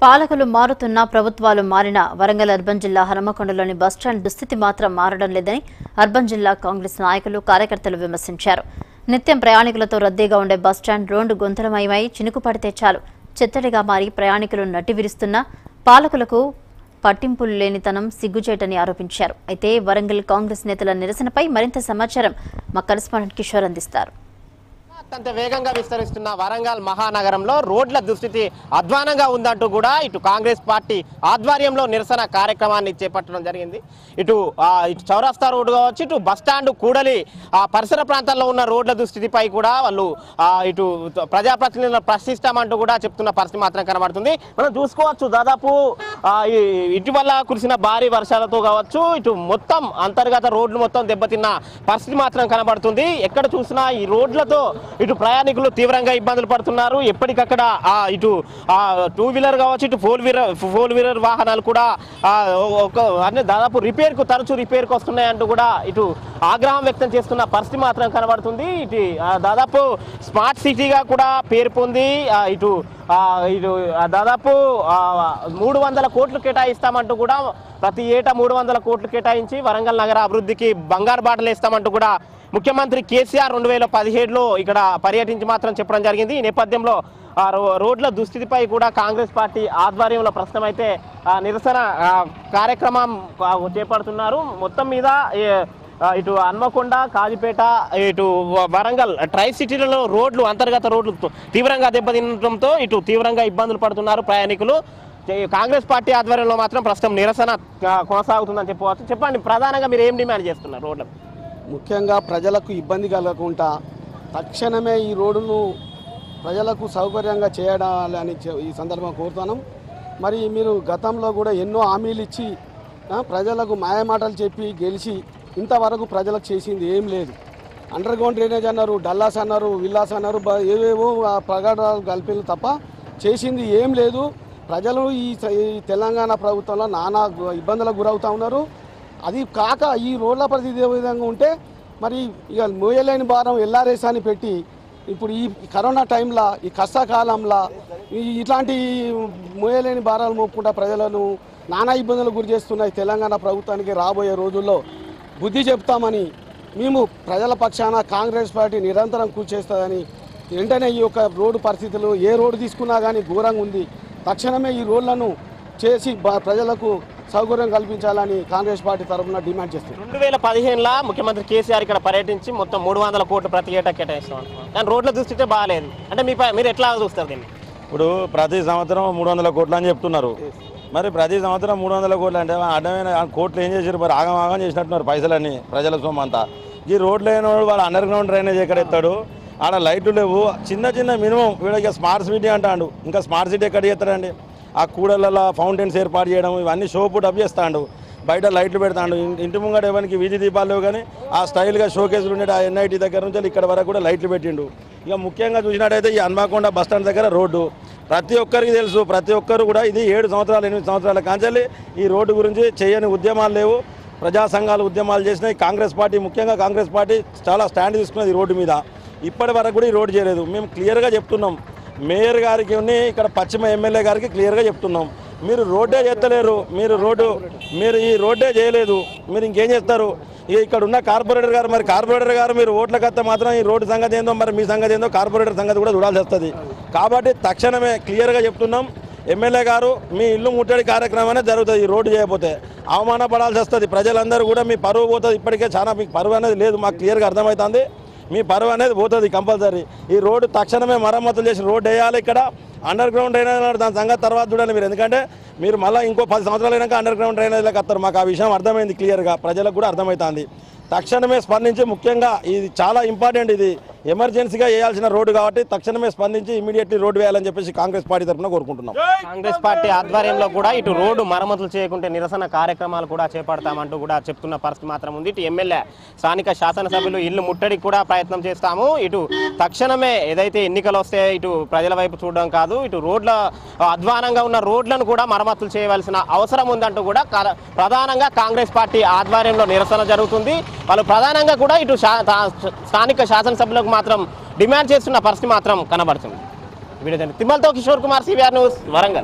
పాలకులు మారుతున్నా ప్రభుత్వాలు మారినా వరంగల్ అర్బన్ జిల్లా హనుమకొండలోని బస్టాండ్ దుస్థితి మాత్రం మారడం లేదని అర్బన్ జిల్లా కాంగ్రెస్ నాయకులు కార్యకర్తలు విమర్శించారు నిత్యం ప్రయాణికులతో రద్దీగా ఉండే బస్టాండ్ రోడ్డు గుంతలమయమై చినుకు పడితే చాలు చెత్తడిగా మారి ప్రయాణికులు నట్టివిరుస్తున్నా పాలకులకు పట్టింపులు లేనితనం సిగ్గుచేటని ఆరోపించారు అయితే వరంగల్ కాంగ్రెస్ నేతల నిరసనపై మరింత సమాచారం మా కరెస్పాండెంట్ కిషోర్ అందిస్తారు అత్యంత వేగంగా విస్తరిస్తున్న వరంగల్ మహానగరంలో రోడ్ల దుస్థితి అధ్వానంగా ఉందంటూ కూడా ఇటు కాంగ్రెస్ పార్టీ ఆధ్వర్యంలో నిరసన కార్యక్రమాన్ని చేపట్టడం జరిగింది ఇటు ఆ, ఇటు చౌరస్తా రోడ్డు కావచ్చు ఇటు బస్టాండ్ కూడలి ఆ పరిసర ప్రాంతాల్లో ఉన్న రోడ్ల దుస్థితిపై కూడా వాళ్ళు ఆ, ఇటు ప్రజాప్రతినిధులను ప్రశ్నిస్తామంటూ కూడా చెప్తున్న పరిస్థితి మాత్రం కనబడుతుంది మనం చూసుకోవచ్చు దాదాపు ఆ, ఈ ఇటీవల కురిసిన భారీ వర్షాలతో కావచ్చు ఇటు మొత్తం అంతర్గత రోడ్లు మొత్తం దెబ్బతిన్న పరిస్థితి మాత్రం కనబడుతుంది ఎక్కడ చూసినా ఈ రోడ్లతో ఇటు ప్రయాణికులు తీవ్రంగా ఇబ్బందులు పడుతున్నారు ఎప్పటికక్కడ ఆ, ఇటు ఆ, టూ వీలర్ కావచ్చు ఇటు ఫోర్ వీలర్ ఫోర్ వీలర్ వాహనాలు కూడా ఆ, ఒక అంటే దాదాపు రిపేర్కు తరచూ రిపేర్కి వస్తున్నాయంటూ కూడా ఇటు ఆగ్రహం వ్యక్తం చేస్తున్న పరిస్థితి మాత్రం కనబడుతుంది ఇటు ఆ, దాదాపు స్మార్ట్ సిటీగా కూడా పేరు పొంది ఆ, ఇటు ఆ, ఇటు ఆ, దాదాపు ఆ, మూడు వందల కోట్లు కేటాయిస్తామంటూ కూడా ప్రతి ఏటా మూడు వందల కోట్లు కేటాయించి వరంగల్ నగర అభివృద్ధికి బంగారు బాటలు వేస్తామంటూ కూడా ముఖ్యమంత్రి కేసీఆర్ రెండు వేల పదిహేడులో ఇక్కడ పర్యటించి మాత్రం చెప్పడం జరిగింది ఈ నేపథ్యంలో ఆ రో- రోడ్ల దుస్థితిపై కూడా కాంగ్రెస్ పార్టీ ఆధ్వర్యంలో ప్రస్తుతం అయితే ఆ, నిరసన ఆ, కార్యక్రమం ఆ, చేపడుతున్నారు మొత్తం మీద ఏ, ఆ, ఇటు హన్మకొండ కాజిపేట ఇటు వ- వరంగల్ ట్రై సిటీలలో రోడ్లు అంతర్గత రోడ్లు త- తీవ్రంగా దెబ్బతినడంతో ఇటు తీవ్రంగా ఇబ్బందులు పడుతున్నారు ప్రయాణికులు చే- కాంగ్రెస్ పార్టీ ఆధ్వర్యంలో మాత్రం ప్రస్తుతం నిరసన ఆ, కొనసాగుతుందని చెప్పవచ్చు చెప్పండి ప్రధానంగా మీరు ఏం డిమాండ్ చేస్తున్నారు రోడ్ల ముఖ్యంగా ప్రజలకు ఇబ్బంది కలగకుండా తక్షణమే ఈ రోడ్డును ప్రజలకు సౌకర్యంగా చేయడాలని చె- ఈ సందర్భంగా కోరుతున్నాం మరి మీరు గతంలో కూడా ఎన్నో హామీలు ఇచ్చి ఆ, ప్రజలకు మాయమాటలు చెప్పి గెలిచి ఇంతవరకు ప్రజలకు చేసింది ఏం లేదు అండర్ గ్రౌండ్ డ్రైనేజ్ అన్నారు డల్లాస్ అన్నారు విల్లాస్ అన్నారు బ- ఏవేవో ఆ ప్రకటనలు కలిపిలు తప్ప చేసింది ఏం లేదు ప్రజలు ఈ స- ఈ తెలంగాణ ప్రభుత్వంలో నానా గు- ఇబ్బందులకు గురవుతా ఉన్నారు అది కాక ఈ రోడ్ల పరిస్థితి ఏ విధంగా ఉంటే మరి ఇక మోయలేని భారం ఎల్ఆర్ఎస్ అని పెట్టి ఇప్పుడు ఈ కరోనా టైంలో ఈ కష్టకాలంలో ఈ ఇట్లాంటి మోయలేని భారాలు మోపుకుంటా ప్రజలను నానా ఇబ్బందులకు గురి చేస్తున్న ఈ తెలంగాణ ప్రభుత్వానికి రాబోయే రోజుల్లో బుద్ధి చెప్తామని మేము ప్రజల పక్షాన కాంగ్రెస్ పార్టీ నిరంతరం కృషి చేస్తుందని వెంటనే ఈ యొక్క రోడ్డు పరిస్థితులు ఏ రోడ్డు తీసుకున్నా కానీ ఘోరంగా ఉంది తక్షణమే ఈ రోడ్లను చేసి బ- ప్రజలకు సౌకర్యం కల్పించాలని కాంగ్రెస్ పార్టీ తరఫున డిమాండ్ చేస్తుంది రెండు వేల పదిహేనులో ముఖ్యమంత్రి కేసీఆర్ ఇక్కడ పర్యటించి మొత్తం మూడు వందల కోట్లు ప్రతి ఏటా కేటాయిస్తాం అంటున్నారు కానీ రోడ్ల దుస్థితి బాగాలేదు అంటే మీ పై- మీరు ఎట్లా చూస్తారు దీన్ని ఇప్పుడు ప్రతి సంవత్సరం మూడు వందల కోట్లు అని చెప్తున్నారు మరి ప్రతి సంవత్సరం మూడు వందల కోట్లు అంటే అడ్డమైన ఆ కోట్లు ఏం చేశారు మరి ఆగం ఆగం చేసినట్టున్నారు పైసలన్నీ ప్రజల సొమ్ము అంతా ఈ రోడ్లు లేని వాడు వాళ్ళ అండర్ గ్రౌండ్ డ్రైనేజ్ ఎక్కడ ఎత్తాడు ఆడ లైట్లు లేవు చిన్న చిన్న మినిమం వీళ్ళకి స్మార్ట్ సిటీ అంటాడు ఇంకా స్మార్ట్ సిటీ ఎక్కడ చేస్తాడండి ఆ కూడలలో ఫౌంటైన్స్ ఏర్పాటు చేయడం ఇవన్నీ షోపు డబ్ చేస్తాడు బయట లైట్లు పెడతాడు ఇన్- ఇంటి ముంగట ఎవరికి వీధి దీపాలు లేవు కానీ ఆ స్టైల్గా షోకేసులు ఉండే ఆ ఎన్ఐటి దగ్గర నుంచి ఇక్కడ వరకు కూడా లైట్లు పెట్టిండు ఇక ముఖ్యంగా చూసినట్టయితే ఈ హన్మకొండ బస్ స్టాండ్ దగ్గర రోడ్డు ప్రతి ఒక్కరికి తెలుసు ప్రతి ఒక్కరు కూడా ఇది ఏడు సంవత్సరాలు ఎనిమిది సంవత్సరాల కాంచెల్లి ఈ రోడ్డు గురించి చేయని ఉద్యమాలు లేవు ప్రజా సంఘాలు ఉద్యమాలు చేసినాయి కాంగ్రెస్ పార్టీ ముఖ్యంగా కాంగ్రెస్ పార్టీ చాలా స్టాండ్ తీసుకున్నది ఈ రోడ్డు మీద ఇప్పటి వరకు కూడా ఈ రోడ్డు చేయలేదు మేము క్లియర్గా చెప్తున్నాం మేయర్ గారికి ఉన్ని ఇక్కడ పశ్చిమ ఎమ్మెల్యే గారికి క్లియర్గా చెప్తున్నాం మీరు రోడ్డే చేస్తలేరు మీరు రోడ్డు మీరు ఈ రోడ్డే చేయలేదు మీరు ఇంకేం చేస్తారు ఇక ఇక్కడ ఉన్న కార్పొరేటర్ గారు మరి కార్పొరేటర్ గారు మీరు ఓట్ల కత్త మాత్రం ఈ రోడ్డు సంగతి ఏందో మరి మీ సంగతి ఏందో కార్పొరేటర్ సంగతి కూడా చూడాల్సి వస్తుంది కాబట్టి తక్షణమే క్లియర్గా చెప్తున్నాం ఎమ్మెల్యే గారు మీ ఇల్లు ముట్టడి కార్యక్రమం అనేది జరుగుతుంది ఈ రోడ్డు చేయకపోతే అవమానపడాల్సి వస్తుంది ప్రజలందరూ కూడా మీ పరువు పోతుంది ఇప్పటికే చాలా మీకు పరువు అనేది లేదు మాకు క్లియర్గా అర్థమవుతుంది మీ పరువు అనేది పోతుంది కంపల్సరీ ఈ రోడ్డు తక్షణమే మరమ్మతులు చేసి రోడ్డు వేయాలి ఇక్కడ అండర్ గ్రౌండ్ డ్రైనేజ్ దాని సంగతి తర్వాత చూడండి మీరు ఎందుకంటే మీరు మళ్ళీ ఇంకో పది సంవత్సరాలు అయినాక అండర్ గ్రౌండ్ డ్రైనేజ్లోకి వస్తారు మాకు ఆ విషయం అర్థమైంది క్లియర్గా ప్రజలకు కూడా అర్థమవుతుంది తక్షణమే స్పందించి ముఖ్యంగా ఇది చాలా ఇంపార్టెంట్ ఇది ఎమర్జెన్సీగా వేయాల్సిన రోడ్డు కాబట్టి తక్షణమే స్పందించి ఇమీడియట్లీ రోడ్డు వేయాలని చెప్పేసి కాంగ్రెస్ పార్టీ తరఫున కోరుకుంటున్నాం కాంగ్రెస్ పార్టీ ఆధ్వర్యంలో కూడా ఇటు రోడ్డు మరమ్మతులు చేయకుంటే నిరసన కార్యక్రమాలు కూడా చేపడతామంటూ కూడా చెప్తున్న పరిస్థితి మాత్రం ఉంది ఇటు ఎమ్మెల్యే స్థానిక శాసనసభ్యులు ఇల్లు ముట్టడికి కూడా ప్రయత్నం చేస్తాము ఇటు తక్షణమే ఏదైతే ఎన్నికలు వస్తే ఇటు ప్రజల వైపు చూడడం కాదు ఇటు రోడ్ల అధ్వానంగా ఉన్న రోడ్లను కూడా మరమ్మతులు చేయవలసిన అవసరం ఉందంటూ కూడా కా- ప్రధానంగా కాంగ్రెస్ పార్టీ ఆధ్వర్యంలో నిరసన జరుగుతుంది వాళ్ళు ప్రధానంగా కూడా ఇటు శా- తా- స్థానిక శాసనసభ్యులకు మాత్రం డిమాండ్ చేస్తున్న పరిస్థితి మాత్రం కనబడుతుంది వీడియో తిమ్మలతో కిషోర్ కుమార్ సివిఆర్ న్యూస్ వరంగల్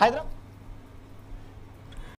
హైదరాబాద్